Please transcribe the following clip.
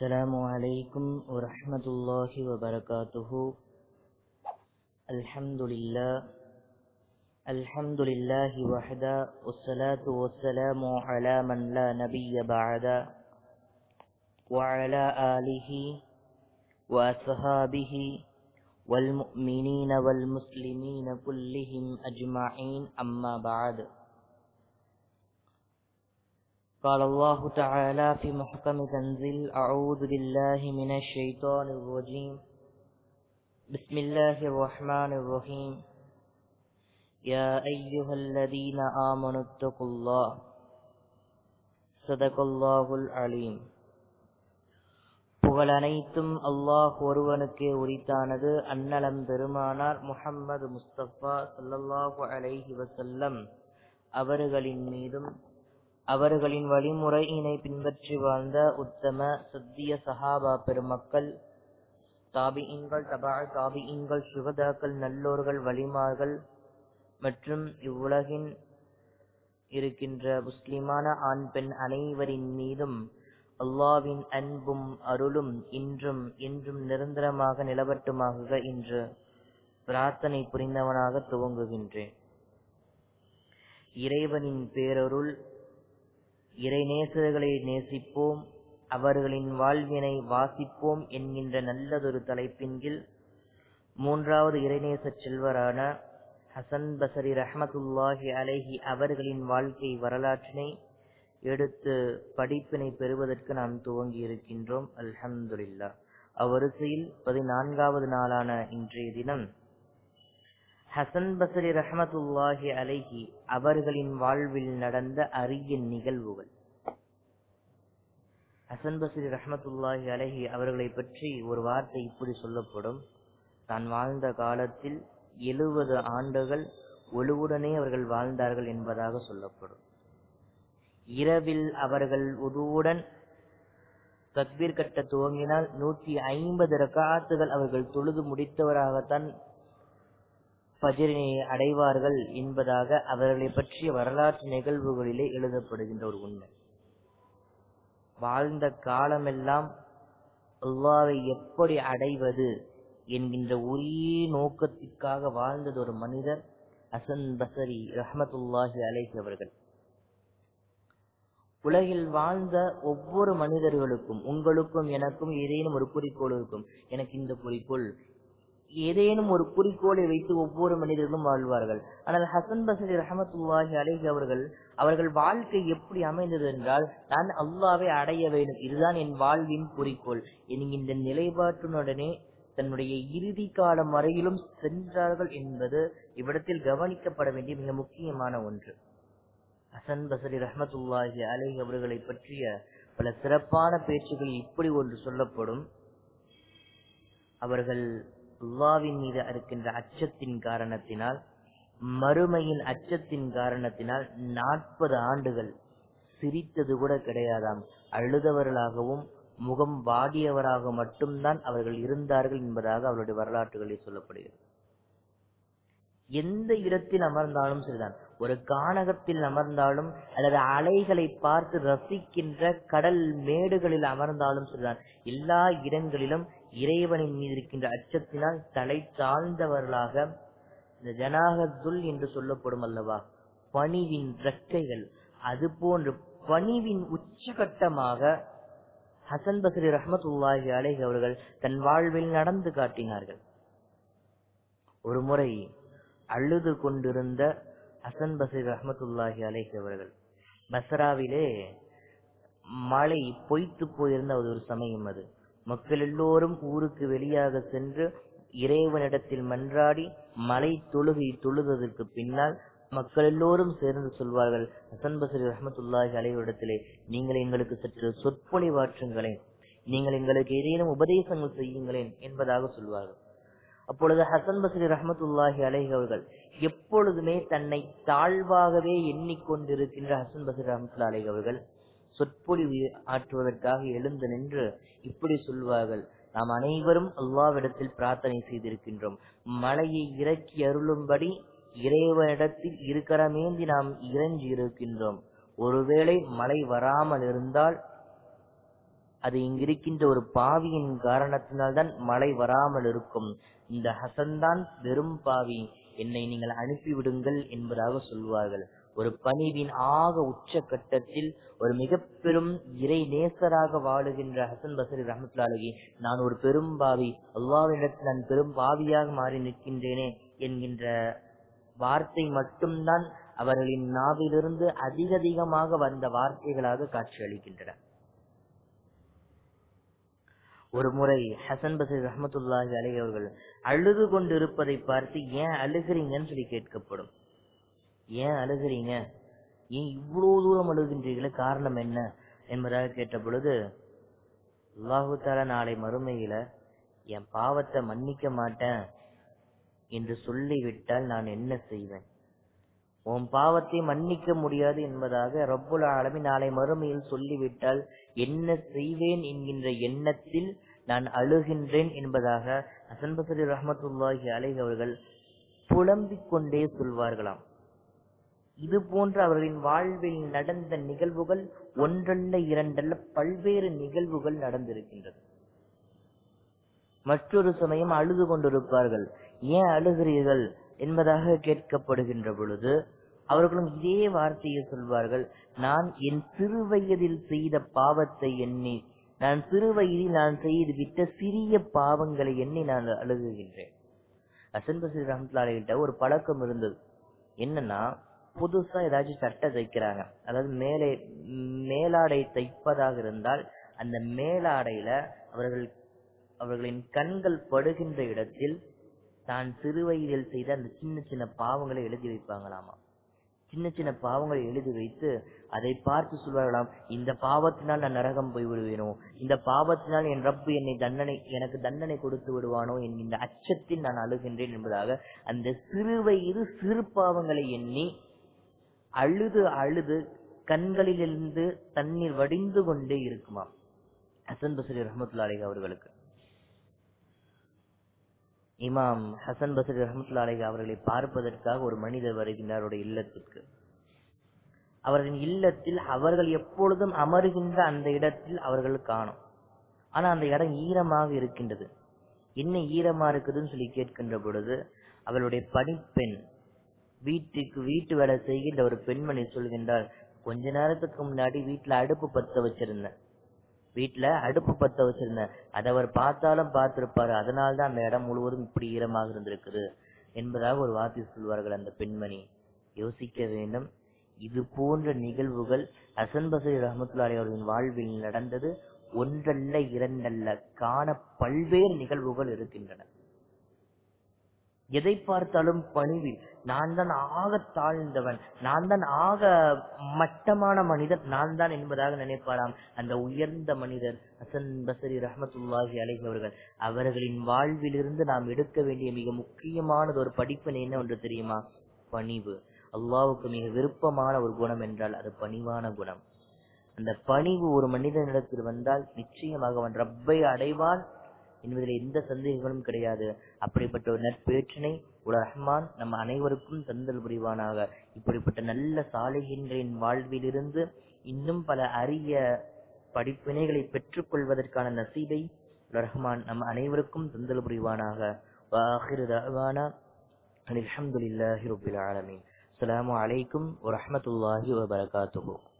السلام عليكم ورحمة الله وبركاته الحمد لله الحمد لله وحده والصلاة والسلام على من لا نبي بعده وعلى آله وأصحابه والمؤمنين والمسلمين كلهم أجمعين أما بعد قال الله تعالى في محكم تنزيل أعوذ بالله من الشيطان الرجيم بسم الله الرحمن الرحيم يا أيها الذين آمنوا اتقوا الله صدق الله العليم புகழ் அனைத்தும் அல்லாஹ் ஒருவனுக்கே உரித்தானது அன்னலம் பெருமானார் முஹம்மது முஸ்தபா சல்லல்லாஹு அலைஹி வசல்லம் அவர்களின் மீதும் அவர்களின் வழிமுறையினை பின்பற்றி வாழ்ந்த உத்தம சத்திய சஹாபா பெருமக்கள் தாபியின்கள் தபா தாபியின்கள் சுகதாக்கள் நல்லோர்கள் வலிமார்கள் மற்றும் இவ்வுலகின் இருக்கின்ற முஸ்லிமான ஆண் பெண் அனைவரின் மீதும் அல்லாவின் அன்பும் அருளும் இன்றும் இன்றும் நிரந்தரமாக நிலவட்டுமாக இன்று பிரார்த்தனை புரிந்தவனாக துவங்குகின்றேன் இறைவனின் பேரருள் இறைநேசர்களை நேசிப்போம் அவர்களின் வாழ்வினை வாசிப்போம் என்கின்ற நல்லதொரு தலைப்பின் கீழ் மூன்றாவது இறைநேச செல்வரான ஹசன் பசரி ரஹமத்துல்லாஹி அலைஹி அவர்களின் வாழ்க்கை வரலாற்றினை எடுத்து படிப்பினை பெறுவதற்கு நாம் துவங்கி இருக்கின்றோம் அல்ஹம்துலில்லா அவ்வரிசையில் பதினான்காவது நாளான இன்றைய தினம் ஹசன் பசரி ரஹமத்துல்லாஹி அலைஹி அவர்களின் வாழ்வில் நடந்த அரிய நிகழ்வுகள் ஹசன் பசரி ரஹமத்துல்லாஹி அலைஹி அவர்களை பற்றி ஒரு வார்த்தை இப்படி சொல்லப்படும் தான் வாழ்ந்த காலத்தில் எழுபது ஆண்டுகள் ஒழுவுடனே அவர்கள் வாழ்ந்தார்கள் என்பதாக சொல்லப்படும் இரவில் அவர்கள் உதுவுடன் தக்பீர் கட்ட துவங்கினால் நூற்றி ஐம்பது ரகாத்துகள் அவர்கள் தொழுது முடித்தவராகத்தான் பஜரினை அடைவார்கள் என்பதாக அவர்களை பற்றிய வரலாற்று நிகழ்வுகளிலே எழுதப்படுகின்ற ஒரு உண்மை வாழ்ந்த காலமெல்லாம் அல்லாவை எப்படி அடைவது என்கின்ற ஒரே நோக்கத்திற்காக வாழ்ந்தது ஒரு மனிதர் அசன் பசரி ரஹமத்துல்லாஹி அலைஹி அவர்கள் உலகில் வாழ்ந்த ஒவ்வொரு மனிதர்களுக்கும் உங்களுக்கும் எனக்கும் ஏதேனும் ஒரு குறிக்கோள் இருக்கும் எனக்கு இந்த குறிக்கோள் ஏதேனும் ஒரு குறிக்கோளை வைத்து ஒவ்வொரு மனிதர்களும் வாழ்வார்கள் ஆனால் ஹசன் பசரி ரஹமத்துல்லாஹி அலைஹி அவர்கள் அவர்கள் வாழ்க்கை எப்படி அமைந்தது என்றால் நான் அல்லாவை அடைய வேண்டும் இதுதான் என் வாழ்வின் குறிக்கோள் என்கின்ற நிலைப்பாட்டினுடனே தன்னுடைய இறுதி காலம் வரையிலும் சென்றார்கள் என்பது இவ்விடத்தில் கவனிக்கப்பட வேண்டிய மிக முக்கியமான ஒன்று ஹசன் பசரி ரஹமத்துல்லாஹி அலைஹி அவர்களை பற்றிய பல சிறப்பான பேச்சுகள் இப்படி ஒன்று சொல்லப்படும் அவர்கள் அல்லாவின் மீது இருக்கின்ற அச்சத்தின் காரணத்தினால் மறுமையின் அச்சத்தின் காரணத்தினால் நாற்பது ஆண்டுகள் சிரித்தது கூட கிடையாதாம் அழுதவர்களாகவும் முகம் வாடியவராக மட்டும்தான் அவர்கள் இருந்தார்கள் என்பதாக அவருடைய வரலாற்றுகளில் சொல்லப்படுகிறது எந்த இடத்தில் அமர்ந்தாலும் சரிதான் ஒரு கானகத்தில் அமர்ந்தாலும் அல்லது அலைகளை பார்த்து ரசிக்கின்ற கடல் மேடுகளில் அமர்ந்தாலும் சரிதான் எல்லா இடங்களிலும் இறைவனின் மீது இருக்கின்ற அச்சத்தினால் தலை தாழ்ந்தவர்களாக இந்த ஜனாகத்துல் என்று சொல்லப்படும் அல்லவா பணிவின் ரெக்கைகள் அது போன்று பணிவின் உச்சகட்டமாக ஹசன் பசரி ரஹமத்துல்லாஹி அலைஹி அவர்கள் தன் வாழ்வில் நடந்து காட்டினார்கள் ஒரு முறை அழுது கொண்டிருந்த ஹசன் பசரி ரஹமத்துல்லாஹி அலைஹி அவர்கள் பஸ்ராவிலே மழை பொய்த்து போயிருந்த ஒரு சமயம் அது மக்கள் எல்லோரும் ஊருக்கு வெளியாக சென்று இறைவனிடத்தில் மன்றாடி மலை தொழுகை தொழுததற்கு பின்னால் மக்கள் எல்லோரும் சேர்ந்து சொல்வார்கள் ஹசன் பசரி ரஹமத்துல்லாஹி அலைவரிடத்திலே நீங்கள் எங்களுக்கு சற்று சொற்பொழிவாற்றுங்களேன் நீங்கள் எங்களுக்கு ஏதேனும் உபதேசங்கள் செய்யுங்களேன் என்பதாக சொல்வார்கள் அப்பொழுது ஹசன் பசரி ரஹமத்துல்லாஹி அலைஹி அவர்கள் எப்பொழுதுமே தன்னை தாழ்வாகவே எண்ணிக்கொண்டிருக்கின்ற ஹசன் பசரி ரஹமத்துல்லா அலைஹி அவர்கள் சொற்பொழிவு ஆற்றுவதற்காக எழுந்து நின்று இப்படி சொல்வார்கள் நாம் அனைவரும் அல்லாவிடத்தில் பிரார்த்தனை செய்திருக்கின்றோம் மழையை இறக்கி அருளும்படி இறைவனிடத்தில் இருக்கரமேந்தி நாம் இறங்கி இருக்கின்றோம் ஒருவேளை மழை வராமல் இருந்தால் அது இங்கிருக்கின்ற ஒரு பாவியின் காரணத்தினால்தான் மழை வராமல் இருக்கும் இந்த ஹசன் தான் வெறும் பாவி என்னை நீங்கள் அனுப்பிவிடுங்கள் என்பதாக சொல்வார்கள் ஒரு பணிவின் ஆக உச்ச கட்டத்தில் ஒரு மிக பெரும் இறை நேசராக வாழுகின்ற ஹசன் பசரி ரஹமத்துல்லாலகி நான் ஒரு பெரும் பாவி அல்லாவிடத்தில் நான் பெரும் பாவியாக மாறி நிற்கின்றேனே என்கின்ற வார்த்தை மட்டும்தான் அவர்களின் நாவிலிருந்து அதிக அதிகமாக வந்த வார்த்தைகளாக காட்சியளிக்கின்றன ஒரு முறை ஹசன் பசீர் ரஹமத்துல்லாஹி அலை அவர்கள் அழுது கொண்டு இருப்பதை பார்த்து ஏன் அழுகிறீங்கன்னு சொல்லி கேட்கப்படும் ஏன் அழுகிறீங்க ஏன் இவ்வளவு தூரம் அழுகின்றீர்களே காரணம் என்ன என்பதாக கேட்ட பொழுது அல்லாஹு தாலா நாளை மறுமையில என் பாவத்தை மன்னிக்க மாட்டேன் என்று சொல்லிவிட்டால் நான் என்ன செய்வேன் உன் பாவத்தை மன்னிக்க முடியாது என்பதாக ரப்புல் ஆலமி நாளை மறுமையில் சொல்லிவிட்டால் என்ன செய்வேன் என்கின்ற எண்ணத்தில் நான் அழுகின்றேன் என்பதாக ஹசன் பசரி ரஹமத்துல்லாஹி அலை அவர்கள் புலம்பிக் கொண்டே சொல்வார்களாம் இது போன்ற அவர்களின் வாழ்வில் நடந்த நிகழ்வுகள் ஒன்றல்ல இரண்டல்ல பல்வேறு நிகழ்வுகள் நடந்திருக்கின்றது மற்றொரு சமயம் அழுது கொண்டிருப்பார்கள் ஏன் அழுகிறீர்கள் என்பதாக கேட்கப்படுகின்ற பொழுது அவர்களும் இதே வார்த்தையை சொல்வார்கள் நான் என் சிறு வயதில் செய்த பாவத்தை எண்ணி நான் சிறு வயதில் நான் செய்து விட்ட சிறிய பாவங்களை எண்ணி நான் அழுகுகின்றேன் ஹசன் பசீர் ரஹமத்துல்லாஹிட்ட ஒரு பழக்கம் இருந்தது என்னன்னா புதுசா ஏதாச்சும் சட்டை தைக்கிறாங்க அதாவது மேலே மேலாடை தைப்பதாக இருந்தால் அந்த மேலாடையில அவர்கள் அவர்களின் கண்கள் படுகின்ற இடத்தில் தான் சிறு வயதில் செய்த அந்த சின்ன சின்ன பாவங்களை எழுதி வைப்பாங்களாமா சின்ன சின்ன பாவங்களை எழுதி வைத்து அதை பார்த்து சொல்வார்களாம் இந்த பாவத்தினால் நான் நரகம் போய் விடுவேனோ இந்த பாவத்தினால் என் ரப்பு என்னை தண்டனை எனக்கு தண்டனை கொடுத்து விடுவானோ என்கின்ற அச்சத்தில் நான் அழுகின்றேன் என்பதாக அந்த சிறு வயது சிறு பாவங்களை எண்ணி அழுது அழுது கண்களிலிருந்து தண்ணீர் வடிந்து கொண்டே இருக்குமாம் ஹசன் பசரி ரஹமத்துல்லாலை அவர்களுக்கு இமாம் ஹசன் பசரி ரஹமத்துல்லாலை அவர்களை பார்ப்பதற்காக ஒரு மனிதர் வருகின்றார் அவருடைய இல்லத்திற்கு அவர்களின் இல்லத்தில் அவர்கள் எப்பொழுதும் அமருகின்ற அந்த இடத்தில் அவர்கள் காணும் ஆனா அந்த இடம் ஈரமாக இருக்கின்றது என்ன ஈரமா இருக்குதுன்னு சொல்லி கேட்கின்ற பொழுது அவளுடைய பணிப்பெண் வீட்டுக்கு வீட்டு வேலை செய்கின்ற ஒரு பெண்மணி சொல்கின்றார் கொஞ்ச நேரத்துக்கு முன்னாடி வீட்டுல அடுப்பு பத்த வச்சிருந்தேன் வீட்டுல அடுப்பு பத்த வச்சிருந்தேன் அதை அவர் பார்த்தாலும் பார்த்திருப்பாரு அதனால்தான் அந்த இடம் முழுவதும் இப்படி ஈரமாக இருந்திருக்குது என்பதாக ஒரு வார்த்தை சொல்வார்கள் அந்த பெண்மணி யோசிக்க வேண்டும் இது போன்ற நிகழ்வுகள் ஹசன் பசரி ரஹமத்துல்லாஹி அவர்களின் வாழ்வில் நடந்தது ஒன்றல்ல இரண்டல்ல காண பல்வேறு நிகழ்வுகள் இருக்கின்றன எதை பார்த்தாலும் பணிவில் நான் தான் ஆக தாழ்ந்தவன் நான் தான் ஆக மட்டமான மனிதர் நான் தான் என்பதாக நினைப்பாராம் அந்த உயர்ந்த மனிதர் ஹசன் பசரி ரஹமத்துல்லாஹி அலைஹி அவர்கள் அவர்களின் வாழ்விலிருந்து நாம் எடுக்க வேண்டிய மிக முக்கியமானது ஒரு படிப்பினை என்ன ஒன்று தெரியுமா பணிவு அல்லாவுக்கு மிக விருப்பமான ஒரு குணம் என்றால் அது பணிவான குணம் அந்த பணிவு ஒரு மனிதனிடத்தில் வந்தால் நிச்சயமாக அவன் ரப்பை அடைவான் என்பதில் எந்த சந்தேகங்களும் கிடையாது அப்படிப்பட்ட ஒரு நட்பேற்றினை உல ரஹ்மான் நம்ம அனைவருக்கும் தந்தல் புரிவானாக இப்படிப்பட்ட நல்ல சாலைகின்றின் வாழ்விலிருந்து இன்னும் பல அரிய படிப்பினைகளை பெற்றுக் கொள்வதற்கான நசீபை உல ரஹ்மான் நம் அனைவருக்கும் தந்தல் புரிவானாக வாஹிரு தஅவானா அல்ஹம்துலில்லாஹி ரப்பில் ஆலமீன் அஸ்ஸலாமு அலைக்கும் வரஹ்மத்துல்லாஹி வபரகாத்துஹு